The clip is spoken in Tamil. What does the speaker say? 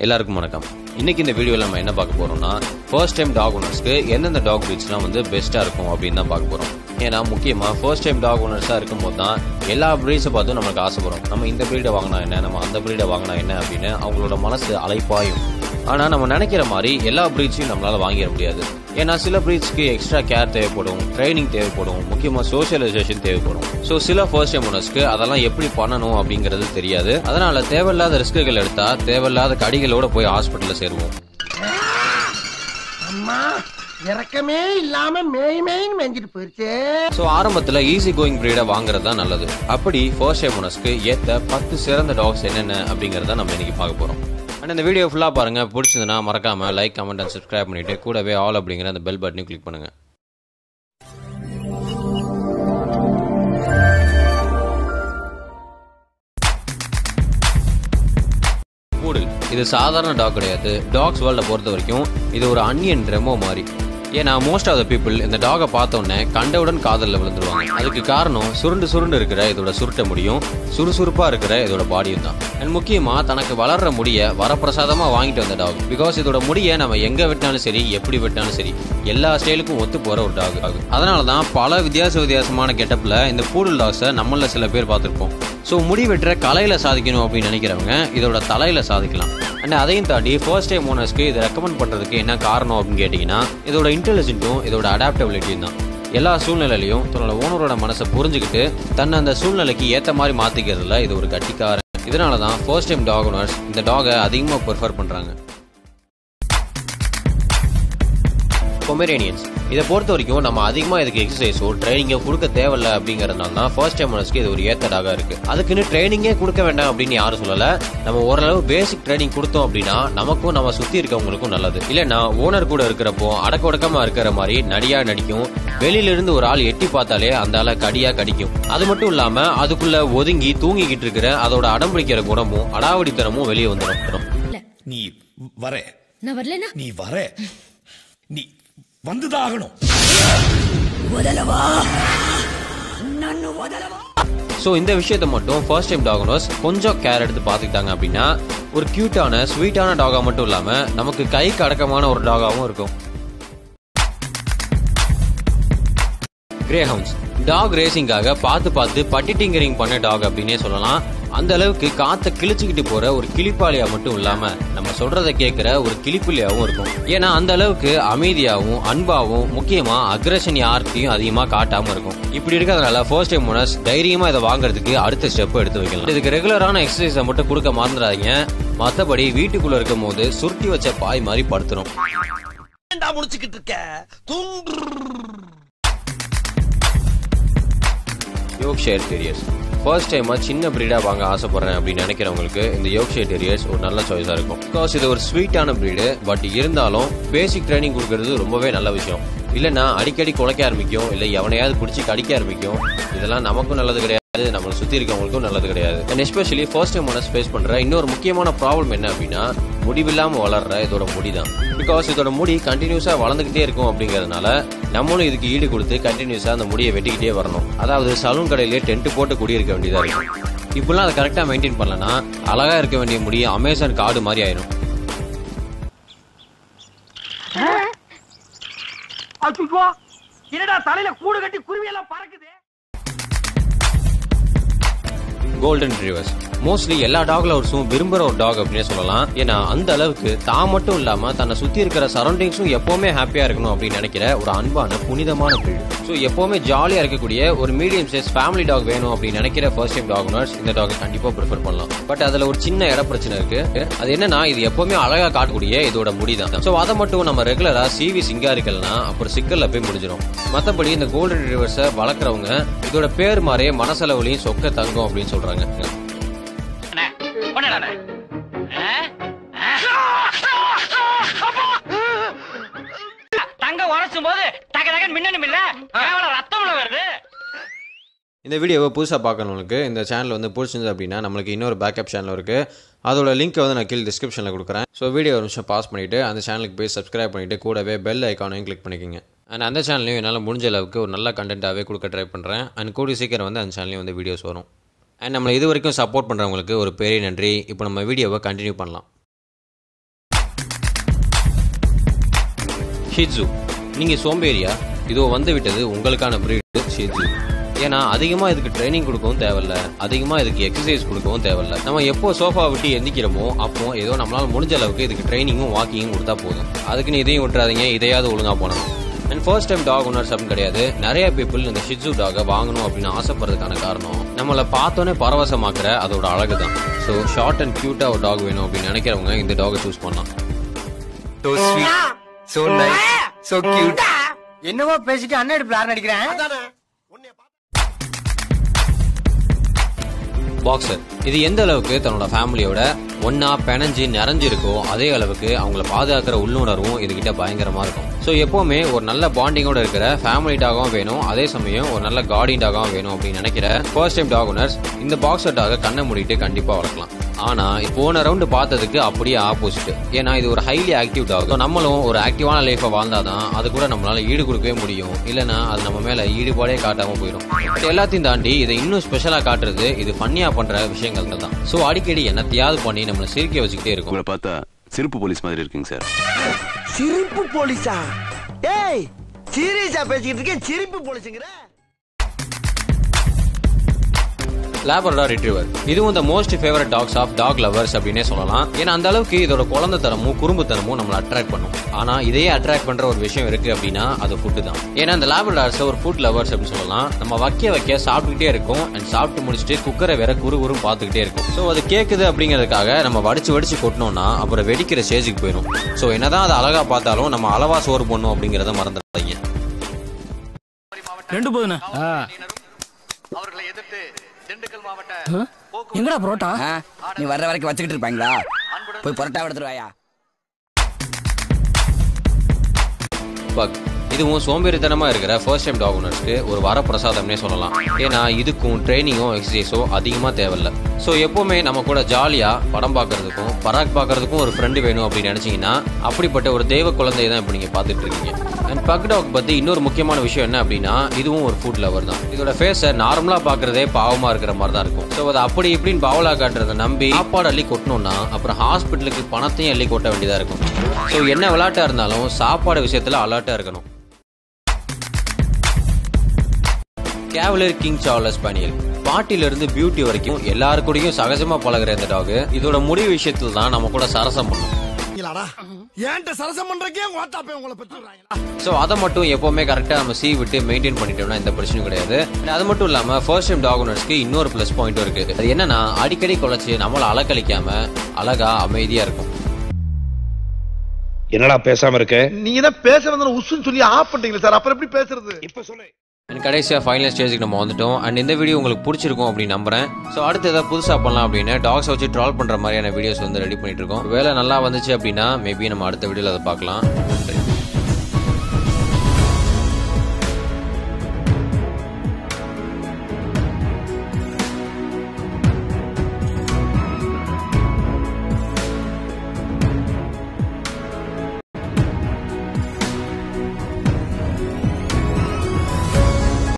எல்லாருக்கும் வணக்கம் இன்னைக்கு இந்த வீடியோவில் நம்ம என்ன பார்க்க போறோம்னா ஃபர்ஸ்ட் டைம் டாக் ஓனர்ஸ்க்கு எந்தெந்த டாக் பிரீட்ஸ்லாம் வந்து பெஸ்ட்டாக இருக்கும் அப்படின்னு தான் பார்க்க போறோம் ஏன்னா முக்கியமாக ஃபர்ஸ்ட் டைம் டாக் ஓனர்ஸாக இருக்கும்போது தான் எல்லா ப்ரீட்ஸை பார்த்தும் நமக்கு ஆசைப்படும் நம்ம இந்த ப்ரீடை வாங்கினா என்ன நம்ம அந்த ப்ரீடை வாங்கினா என்ன அப்படின்னு அவங்களோட மனசு அலைப்பாயும் ஆனால் நம்ம நினைக்கிற மாதிரி எல்லா ப்ரீட்ஸையும் நம்மளால் வாங்கிட முடியாது ஏன்னா சில ப்ரீட்ஸ்க்கு எக்ஸ்ட்ரா கேர் தேவைப்படும் ட்ரைனிங் தேவைப்படும் முக்கியமாக சோஷியலைசேஷன் தேவைப்படும் ஸோ சில ஃபர்ஸ்ட் டைம் ஓனர்ஸ்க்கு அதெல்லாம் எப்படி பண்ணணும் அப்படிங்கிறது தெரியாது அதனால தேவையில்லாத ரிஸ்க்குகள் எடுத்தா தேவையில்லாத கடிகளோட போய் ஹாஸ்பிட்டலில் சேருவோம் அம்மா இறக்கமே இல்லாம மேய் மேய்ன்னு மேய்ஞ்சிட்டு போயிருச்சே ஸோ ஆரம்பத்தில் ஈஸி கோயிங் ப்ரீடை வாங்குறது தான் நல்லது அப்படி ஃபர்ஸ்ட் டைம் ஓனர்ஸ்க்கு ஏற்ற பத்து சிறந்த டாக்ஸ் என்னென்ன அப்படிங்கிறத நம்ம இன்னைக்கு பார்க்க போகிறோம் அண்ட் இந்த வீடியோ ஃபுல்லாக பாருங்கள் பிடிச்சதுன்னா மறக்காம லைக் கமெண்ட் அண்ட் சப்ஸ்கிரைப் பண்ணிட்டு கூடவே ஆல் அப்படிங்கிற அந்த பெல் பட்டனையும் கிளிக் பண்ணுங்க பூடில் இது சாதாரண டாக் கிடையாது டாக்ஸ் வேர்ல்டை பொறுத்த வரைக்கும் இது ஒரு அன்னியன் ரெமோ மாதிரி ஏன்னா மோஸ்ட் ஆஃப் த பீப்புள் இந்த டாகை பார்த்தோன்னே கண்டவுடன் காதலில் விழுந்துருவாங்க அதுக்கு காரணம் சுருண்டு சுருண்டு இருக்கிற இதோட சுருட்ட முடியும் சுறுசுறுப்பாக இருக்கிற இதோட பாடியும் தான் அண்ட் முக்கியமாக தனக்கு வளர்ற முடியை வரப்பிரசாதமாக வாங்கிட்டு வந்த டாக் பிகாஸ் இதோட முடியை நம்ம எங்கே வெட்டினாலும் சரி எப்படி வெட்டினாலும் சரி எல்லா ஸ்டைலுக்கும் ஒத்து போகிற ஒரு டாக் ஆகும் அதனால தான் பல வித்தியாச வித்தியாசமான கெட்டப்பில் இந்த பூடல் டாக்ஸை நம்மள சில பேர் பார்த்துருப்போம் ஸோ முடி வெட்டுற கலையில் சாதிக்கணும் அப்படின்னு நினைக்கிறவங்க இதோட தலையில் சாதிக்கலாம் அண்ட் அதையும் தாண்டி ஃபர்ஸ்ட் டைம் ஓனர்ஸ்க்கு இதை ரெக்கமெண்ட் பண்ணுறதுக்கு என்ன காரணம் அப்படின்னு கேட்டிங்கன்னா இதோட இன்டெலிஜென்ட்டும் இதோட அடாப்டபிலிட்டியும் தான் எல்லா சூழ்நிலையிலையும் தன்னோட ஓனரோட மனசை புரிஞ்சுக்கிட்டு தன்னை அந்த சூழ்நிலைக்கு ஏற்ற மாதிரி மாற்றிக்கிறதுல இது ஒரு கட்டிக்காரன் இதனால தான் ஃபர்ஸ்ட் டைம் டாக் ஓனர்ஸ் இந்த டாகை அதிகமாக ப்ரிஃபர் பண்ணுறாங்க பொமேரேனியன்ஸ் இதை பொறுத்த வரைக்கும் நம்ம அதிகமாக இதுக்கு எக்ஸசைஸோ ட்ரைனிங்கோ கொடுக்க தேவையில்ல அப்படிங்கிறதுனால தான் ஃபர்ஸ்ட் டைம் ஓனர்ஸ்க்கு இது ஒரு ஏத்த டாகா இருக்கு அதுக்குன்னு ட்ரைனிங்கே கொடுக்க வேண்டாம் அப்படின்னு யாரும் சொல்லல நம்ம ஓரளவு பேசிக் ட்ரைனிங் கொடுத்தோம் அப்படின்னா நமக்கும் நம்ம சுத்தி இருக்கவங்களுக்கும் நல்லது இல்லைன்னா ஓனர் கூட இருக்கிறப்போ அடக்க ஒடக்கமா இருக்கிற மாதிரி நடியா நடிக்கும் வெளியில இருந்து ஒரு ஆள் எட்டி பார்த்தாலே அந்த ஆளை கடியா கடிக்கும் அது மட்டும் இல்லாம அதுக்குள்ள ஒதுங்கி தூங்கிக்கிட்டு இருக்கிற அதோட அடம்பிடிக்கிற குணமும் அடாவடித்தனமும் வெளியே வந்துடும் நீ வர நான் வரலனா நீ வர நீ வந்துதான் ஆகணும் ஸோ இந்த விஷயத்தை மட்டும் ஃபர்ஸ்ட் டைம் டாக் ஓனர்ஸ் கொஞ்சம் கேர் எடுத்து பார்த்துக்கிட்டாங்க அப்படின்னா ஒரு க்யூட்டான ஸ்வீட்டான டாகா மட்டும் இல்லாமல் நமக்கு கைக்கு அடக்கமான ஒரு டாகாவும் இருக்கும் கிரே ஹவுன்ஸ் டாக் ரேசிங்காக பார்த்து பார்த்து பட்டி டிங்கரிங் பண்ண டாக் அப்படின்னே சொல்லலாம் அந்த அளவுக்கு காத்தை கிழிச்சுக்கிட்டு போற ஒரு கிளிப்பாளியா மட்டும் இல்லாம நம்ம சொல்றத கேட்கிற ஒரு கிளிப்புலியாவும் இருக்கும் ஏன்னா அந்த அளவுக்கு அமைதியாவும் அன்பாவும் முக்கியமா அக்ரஷன் யார்த்தையும் அதிகமா காட்டாம இருக்கும் இப்படி இருக்கிறதுனால ஃபர்ஸ்ட் டைம் ஓனர்ஸ் தைரியமா இதை வாங்குறதுக்கு அடுத்த ஸ்டெப் எடுத்து வைக்கலாம் இதுக்கு ரெகுலரான எக்ஸசைஸை மட்டும் கொடுக்க மறந்துடாதீங்க மற்றபடி வீட்டுக்குள்ள இருக்கும் போது சுருட்டி வச்ச பாய் மாதிரி படுத்துரும் ஏன்டா முடிச்சுக்கிட்டு இருக்க தூங்கு யோக்ஷேர் டெரியர்ஸ் ஃபர்ஸ்ட் டைமா சின்ன பிரீடா வாங்க ஆசைப்படுறேன் அப்படின்னு நினைக்கிறவங்களுக்கு இந்த யோக்ஷேர் டெரியர்ஸ் ஒரு நல்ல சாய்ஸா இருக்கும் பிகாஸ் இது ஒரு ஸ்வீட்டான பிரீடு பட் இருந்தாலும் பேசிக் ட்ரைனிங் கொடுக்கறது ரொம்பவே நல்ல விஷயம் இல்லைன்னா அடிக்கடி குலைக்க ஆரம்பிக்கும் இல்லை எவனையாவது பிடிச்சி கடிக்க ஆரம்பிக்கும் இதெல்லாம் நமக்கும் நல்லது கிடையாது நம்மளை சுத்தி இருக்கவங்களுக்கும் நல்லது கிடையாது and especially first time once face பண்ற இன்னொரு முக்கியமான ப்ராப்ளம் என்ன அப்படின்னா முடிவில்லாம வளர்ற இதோட முடி தான் பிகாஸ் இதோட முடி கண்டினியூஸா வளர்ந்துகிட்டே இருக்கும் அப்படிங்கறதுனால நம்மளும் இதுக்கு ஈடு கொடுத்து கண்டினியூஸா அந்த முடியை வெட்டிக்கிட்டே வரணும் அதாவது சலூன் கடையிலே டென்ட் போட்டு குடியிருக்க வேண்டியதா இருக்கும் இப்பெல்லாம் அதை கரெக்டா மெயின்டைன் பண்ணலன்னா அழகா இருக்க வேண்டிய முடி அமேசான் காடு மாதிரி ஆயிரும் அச்சுச்சோ என்னடா தலையில கூடு கட்டி குருவி எல்லாம் பறக்குது கோல்டன் ரிவர்ஸ் மோஸ்ட்லி எல்லா டாக் லவர்ஸும் விரும்புற ஒரு டாக் அப்படின்னே சொல்லலாம் ஏன்னா அந்த அளவுக்கு தான் மட்டும் இல்லாம தன்னை சுத்தி இருக்கிற சரௌண்டிங்ஸும் எப்பவுமே ஹாப்பியா இருக்கணும் அப்படின்னு நினைக்கிற ஒரு அன்பான புனிதமான பிரீடு ஸோ எப்பவுமே ஜாலியா இருக்கக்கூடிய ஒரு மீடியம் சைஸ் ஃபேமிலி டாக் வேணும் அப்படின்னு நினைக்கிற ஃபர்ஸ்ட் டைம் டாக் ஓனர்ஸ் இந்த டாக் கண்டிப்பா ப்ரிஃபர் பண்ணலாம் பட் அதுல ஒரு சின்ன இட பிரச்சனை இருக்கு அது என்னன்னா இது எப்பவுமே அழகா காட்டக்கூடிய இதோட முடி தான் ஸோ அதை மட்டும் நம்ம ரெகுலரா சிவி சிங்காரிக்கல்னா அப்புறம் சிக்கல்ல போய் முடிஞ்சிடும் மற்றபடி இந்த கோல்டன் ரிவர்ஸை வளர்க்குறவங்க இதோட பேர் மாதிரியே மனசளவுலையும் சொக்க தங்கம் அப்படின்னு சொல்றாங்க தங்க உரைச்சும் போது டக டகன் மின்னணும் இல்ல கேவலம் ரத்தம்ல வருது இந்த வீடியோவை புதுசாக பார்க்கறவங்களுக்கு இந்த சேனல் வந்து பிடிச்சிருந்தது அப்படின்னா நம்மளுக்கு இன்னொரு பேக்கப் சேனல் இருக்குது அதோட லிங்க்கை வந்து நான் கீழே டிஸ்கிரிப்ஷனில் கொடுக்குறேன் ஸோ வீடியோ ஒரு நிமிஷம் பாஸ் பண்ணிவிட்டு அந்த சேனலுக்கு போய் சப்ஸ்கிரைப் பண்ணிவிட்டு கூடவே பெல் ஐக்கானையும் கிளிக் பண்ணிக்கோங்க அண்ட் அந்த சேனல்லையும் என்னால் முடிஞ்ச அளவுக்கு ஒரு நல்ல கண்டென்ட்டாகவே கொடுக்க ட்ரை பண்ணுறேன் அண்ட் கூடிய சீக்கிரம் வந்து அந்த சேனல்லையும் வந்து வீடியோஸ் வரும் அண்ட் நம்மளை இது வரைக்கும் சப்போர்ட் பண்ணுறவங்களுக்கு ஒரு பெரிய நன்றி இப்போ நம்ம வீடியோவை கண்டினியூ பண்ணலாம் ஷிட்ஸு நீங்க சோம்பேறியா இதோ வந்து விட்டது உங்களுக்கான பிரீடு ஷிட்ஸு ஏன்னா அதிகமா இதுக்கு ட்ரைனிங் கொடுக்கவும் தேவையில்ல அதிகமா இதுக்கு எக்ஸசைஸ் கொடுக்கவும் தேவையில்ல நம்ம எப்போ சோஃபா விட்டு எந்திக்கிறோமோ அப்போ ஏதோ நம்மளால முடிஞ்ச அளவுக்கு இதுக்கு ட்ரைனிங்கும் வாக்கிங்கும் கொடுத்தா போதும் அதுக்குன்னு இதையும் விட்டுறாதீங்க இதையாவது ஒழுங்கா போனோம் and first time dog owners அப்படின்னு கிடையாது நிறைய பீப்புள் இந்த ஷிட்ஸு டாகை வாங்கணும் அப்படின்னு ஆசைப்படுறதுக்கான காரணம் நம்மளை பார்த்தோன்னே பரவசமாக்குற அதோட அழகு தான் ஸோ ஷார்ட் அண்ட் கியூட்டா ஒரு டாக் வேணும் அப்படின்னு நினைக்கிறவங்க இந்த டாகை சூஸ் பண்ணலாம் So sweet, so nice, so cute. என்னவோ பேசிட்டு அண்ணன் எடுப்பு யார் நடிக்கிறேன் பாக்ஸர் இது எந்த அளவுக்கு தன்னோட ஃபேமிலியோட ஒன்னா பிணைஞ்சு நிறைஞ்சு இருக்கோ அதே அளவுக்கு அவங்கள பாதுகாக்கிற உள்ளுணர்வும் இதுகிட்ட பயங்கரமா இருக்கும் ஸோ எப்பவுமே ஒரு நல்ல பாண்டிங்கோட இருக்கிற ஃபேமிலி டாகவும் வேணும் அதே சமயம் ஒரு நல்ல கார்டிங் டாகவும் வேணும் அப்படின்னு நினைக்கிற ஃபர்ஸ்ட் டைம் டாக் ஓனர்ஸ் இந்த பாக்ஸர் டாகை கண்ணை மூடிட்டு கண்டிப்பா வளர்க்கலாம் ஆனா போன ரவுண்டு பார்த்ததுக்கு அப்படியே ஆப்போசிட் ஏன்னா இது ஒரு ஹைலி ஆக்டிவ் டாக் நம்மளும் ஒரு ஆக்டிவான லைஃபை வாழ்ந்தாதான் அது கூட நம்மளால ஈடு கொடுக்கவே முடியும் இல்லைன்னா அது நம்ம மேல ஈடுபாடே காட்டாம போயிடும் இது எல்லாத்தையும் தாண்டி இதை இன்னும் ஸ்பெஷலா காட்டுறது இது ஃபன்னியா பண்ற விஷயங்கள் தான் ஸோ அடிக்கடி என்னத்தையாவது பண்ணி நம்மளை சிரிக்க வச்சுக்கிட்டே இருக்கும் உங்களை பார்த்தா சிறப்பு போலீஸ் மாதிரி இருக்குங்க சார் சிரிப்பு போலீஸா ஏய் சீரியஸா பேசிக்கிட்டு இருக்கேன் சிரிப்பு போலீஸுங்கிற லேபரடா ரிட்ரீவர் இதுவும் இந்த most favourite dogs of dog lovers அப்படின்னே சொல்லலாம் ஏன்னா அந்த அளவுக்கு இதோட குழந்தைத்தனமும் குறும்புத்தனமும் நம்மளை அட்ராக்ட் பண்ணும் ஆனா இதையே அட்ராக்ட் பண்ற ஒரு விஷயம் இருக்கு அப்படின்னா அது ஃபுட்டு தான் ஏன்னா இந்த லேபரடார்ஸ் ஒரு ஃபுட் லவர்ஸ் அப்படின்னு சொல்லலாம் நம்ம வைக்க வைக்க சாப்பிட்டுக்கிட்டே இருக்கும் அண்ட் சாப்பிட்டு முடிச்சுட்டு குக்கரை வேற குறு குறுன்னு பார்த்துக்கிட்டே இருக்கும் ஸோ அது கேட்குது அப்படிங்கிறதுக்காக நம்ம வடிச்சு வடிச்சு கொட்டினோம்னா அப்புறம் வெடிக்கிற ஸ்டேஜுக்கு போயிடும் ஸோ என்னதான் அது அழகா பார்த்தாலும் நம்ம அளவா சோறு பண்ணும் அப்படிங்கிறத மறந்துடாதீங்க ரெண்டு போதுண்ணே எங்கடா புரோட்டா நீ வர்ற வரைக்கும் வச்சுக்கிட்டு இருப்பாங்களா போய் புரட்டா எடுத்துட்டு வாயா பக் இதுவும் சோம்பேறித்தனமா இருக்கிற ஃபர்ஸ்ட் டைம் டாக் ஓனர்ஸ்க்கு ஒரு வரப்பிரசாதம்னே சொல்லலாம் ஏன்னா இதுக்கும் ட்ரைனிங்கும் எக்ஸசைஸோ அதிகமா தேவையில்ல ஸோ எப்பவுமே நம்ம கூட ஜாலியா படம் பார்க்கறதுக்கும் பராக் பார்க்கறதுக்கும் ஒரு ஃப்ரெண்டு வேணும் அப்படின்னு நினைச்சீங்கன்னா அப்படிப்பட்ட ஒரு தெய்வ குழந்தையை தான் இப்போ நீங்க பார்த்துட்டு இருக்கீங்க அண்ட் பக் டாக் பத்தி இன்னொரு முக்கியமான விஷயம் என்ன அப்படின்னா இதுவும் ஒரு ஃபுட் லவர் தான் இதோட ஃபேஸை நார்மலா பார்க்கறதே பாவமா இருக்கிற மாதிரி தான் இருக்கும் ஸோ அதை அப்படி இப்படின்னு பாவலா காட்டுறதை நம்பி சாப்பாடு அள்ளி கொட்டணும்னா அப்புறம் ஹாஸ்பிட்டலுக்கு பணத்தையும் அள்ளி கொட்ட வேண்டியதா இருக்கும் ஸோ என்ன விளையாட்டா இருந்தாலும் சாப்பாடு விஷயத்துல அலர்ட்டா இருக்கணும் கேவலர் கிங் சார்லஸ் ஸ்பானியல் பாட்டில இருந்து பியூட்டி வரைக்கும் எல்லாரு கூடயும் சகஜமா பழகுற இந்த டாக் இதோட முடிவு விஷயத்துல தான் நம்ம கூட சரசம் பண்ணும் ஏன்ட்ட சரசம் பண்றக்கே ஓட்டாப்பே உங்களை பெற்றுறாங்களா ஸோ அதை மட்டும் எப்பவுமே கரெக்டாக நம்ம சீ விட்டு மெயின்டைன் பண்ணிட்டோம்னா எந்த பிரச்சனையும் கிடையாது And அது மட்டும் இல்லாமல் ஃபர்ஸ்ட் டைம் டாக் ஓனர்ஸ்க்கு இன்னொரு ப்ளஸ் பாயிண்ட்டும் இருக்கு அது என்னன்னா அடிக்கடி குலைச்சு நம்மளை அலக்கழிக்காம அழகா அமைதியா இருக்கும் என்னடா பேசாம இருக்க நீங்க தான் பேச வந்த உசுன்னு சொல்லி ஆஃப் பண்ணிட்டீங்களா சார் அப்புறம் எப்படி பேசுறது இப்ப சொல்லு அண்ட் கடைசியாக ஃபைனல் ஸ்டேஜுக்கு நம்ம வந்துட்டோம் அண்ட் இந்த வீடியோ உங்களுக்கு பிடிச்சிருக்கும் அப்படின்னு நம்புறேன் ஸோ அடுத்து ஏதாவது புதுசாக பண்ணலாம் அப்படின்னு டாக்ஸ் வச்சு ட்ரால் பண்ணுற மாதிரியான வீடியோஸ் வந்து ரெடி பண்ணிட்டு இருக்கோம் வேலை நல்லா வந்துச்சு அப்படின்னா மேபி நம்ம அடுத்த வீடியோவில் அதை பார்க்கலாம்